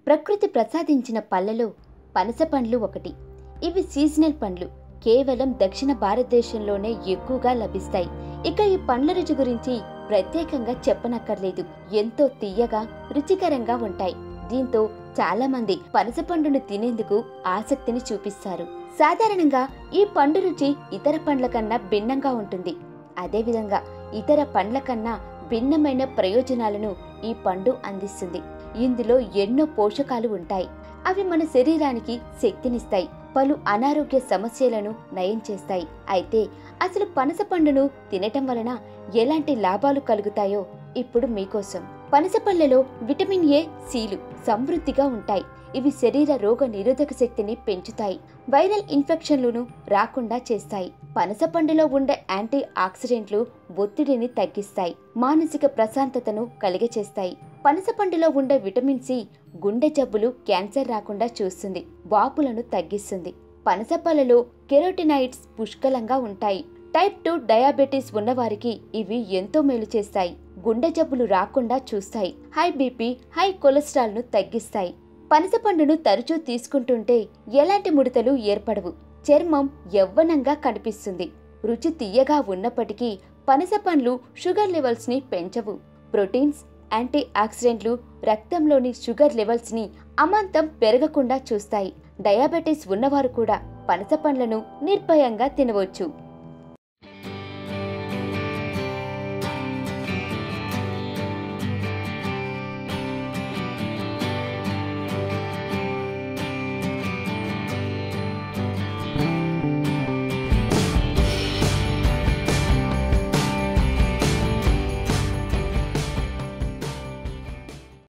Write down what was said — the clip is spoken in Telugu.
ప్రకృతి ప్రసాదించిన పళ్ళలో పనస పండ్లు ఒకటి ఇవి సీజనల్ పండ్లు కేవలం దక్షిణ భారతదేశంలోనే ఎక్కువగా లభిస్తాయి ఇక ఈ పండ్ల రుచి గురించి ప్రత్యేకంగా చెప్పనక్కర్లేదు ఎంతో తీయగా రుచికరంగా ఉంటాయి దీంతో చాలా మంది పనస పండును తినేందుకు ఆసక్తిని చూపిస్తారు సాధారణంగా ఈ పండు రుచి ఇతర పండ్ల కన్నా భిన్నంగా ఉంటుంది అదేవిధంగా ఇతర పండ్ల కన్నా భిన్నమైన ప్రయోజనాలను ఈ పండు అందిస్తుంది ఇందులో ఎన్నో పోషకాలు ఉంటాయి అవి మన శరీరానికి శక్తినిస్తాయి పలు అనారోగ్య సమస్యలను నయం చేస్తాయి అయితే అసలు పనస పండును తినటం వలన ఎలాంటి లాభాలు కలుగుతాయో ఇప్పుడు మీకోసం పనస పళ్ళలో విటమిన్ ఏ సీలు సమృద్ధిగా ఉంటాయి ఇవి శరీర రోగ నిరోధక శక్తిని పెంచుతాయి వైరల్ ఇన్ఫెక్షన్లను రాకుండా చేస్తాయి పనస పండులో ఉండే యాంటీ ఆక్సిడెంట్లు ఒత్తిడిని తగ్గిస్తాయి మానసిక ప్రశాంతతను కలిగచేస్తాయి పనస పండులో ఉండే విటమిన్ సి గుండె జబ్బులు క్యాన్సర్ రాకుండా చూస్తుంది వాపులను తగ్గిస్తుంది పనస పళ్ళలో కెరోటినాయిడ్స్ పుష్కలంగా ఉంటాయి టైప్ టూ డయాబెటీస్ ఉన్నవారికి ఇవి ఎంతో మేలు చేస్తాయి గుండె జబ్బులు రాకుండా చూస్తాయి హై బీపీ హై కొలెస్ట్రాల్ ను తగ్గిస్తాయి పనస పండును తరచూ తీసుకుంటుంటే ఎలాంటి ముడతలు ఏర్పడవు చర్మం యవ్వనంగా కనిపిస్తుంది రుచి తీయగా ఉన్నప్పటికీ పనస పండ్లు షుగర్ లెవెల్స్ ని పెంచవు ప్రోటీన్స్ యాంటీ ఆక్సిడెంట్లు రక్తంలోని షుగర్ లెవెల్స్ ని అమాంతం పెరగకుండా చూస్తాయి డయాబెటీస్ ఉన్నవారు కూడా పనస పండ్లను నిర్భయంగా తినవచ్చు